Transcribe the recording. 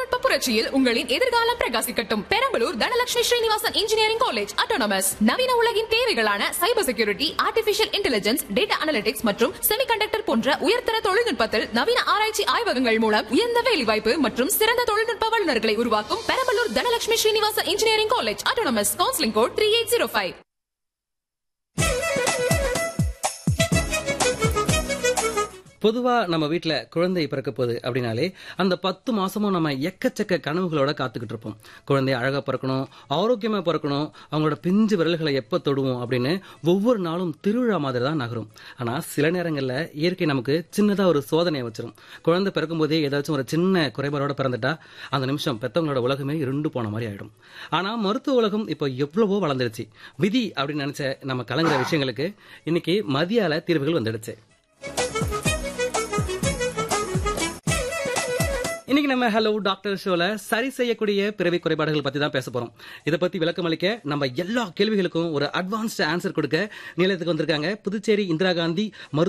தொழில்நுட்ப புரட்சியில் உங்களின் எதிர்காலம் பிரகாசிக்கட்டும் Perambalur Dhanalakshmi Srinivasan engineering college autonomous நவீன உலகின் தேவைகளான cyber security artificial intelligence data analytics மற்றும் செமிகண்டக்டர் போன்ற உயர்தர தொழில்நுட்பத்தில் நவீன ஆராய்ச்சி ஆய்வகங்கள் மூலம் உயர்ந்த வேலைவாய்ப்பு மற்றும் சிறந்த தொழில்நுட்ப வல்லுநர்களை உருவாக்கும் Perambalur Dhanalakshmi Srinivasan engineering college autonomous counselling code three eight zero five பொதுவா நம்ம வீட்ல குழந்தை பிறக்க போகுது அப்படின்னாலே அந்த பத்து மாசமும் நம்ம எக்கச்சக்க கனவுகளோட காத்துக்கிட்டு இருப்போம் குழந்தை அழகா பிறக்கணும் ஆரோக்கியமா பிறக்கணும் அவங்களோட பிஞ்சு விரல்களை எப்ப தொடுவோம் அப்படின்னு ஒவ்வொரு நாளும் திருவிழா மாதிரி தான் நகரும் ஆனா சில நேரங்கள்ல இயற்கை நமக்கு சின்னதா ஒரு சோதனையை வச்சிரும் குழந்தை பிறக்கும் போதே ஏதாச்சும் ஒரு சின்ன குறைபாடோட பிறந்துட்டா அந்த நிமிஷம் பெத்தவங்களோட உலகமே இருண்டு போன மாதிரி ஆயிடும் ஆனா மருத்துவ உலகம் இப்போ எவ்வளவோ வளர்ந்துருச்சு விதி அப்படின்னு நினைச்ச நம்ம கலங்குற விஷயங்களுக்கு இன்னைக்கு மதியால தீர்வுகள் வந்துடுச்சு இன்னைக்கு நம்ம ஹலோ டாக்டர் ஷோல சரி செய்யக்கூடிய பிறவி குறைபாடுகள் பத்தி தான் பேச போறோம் இதை பத்தி விளக்கம் அளிக்க நம்ம எல்லா கேள்விகளுக்கும் ஒரு அட்வான்ஸ்ட் ஆன்சர் கொடுக்க நிலையத்துக்கு வந்திருக்காங்க புதுச்சேரி இந்திரா காந்தி மருத்துவ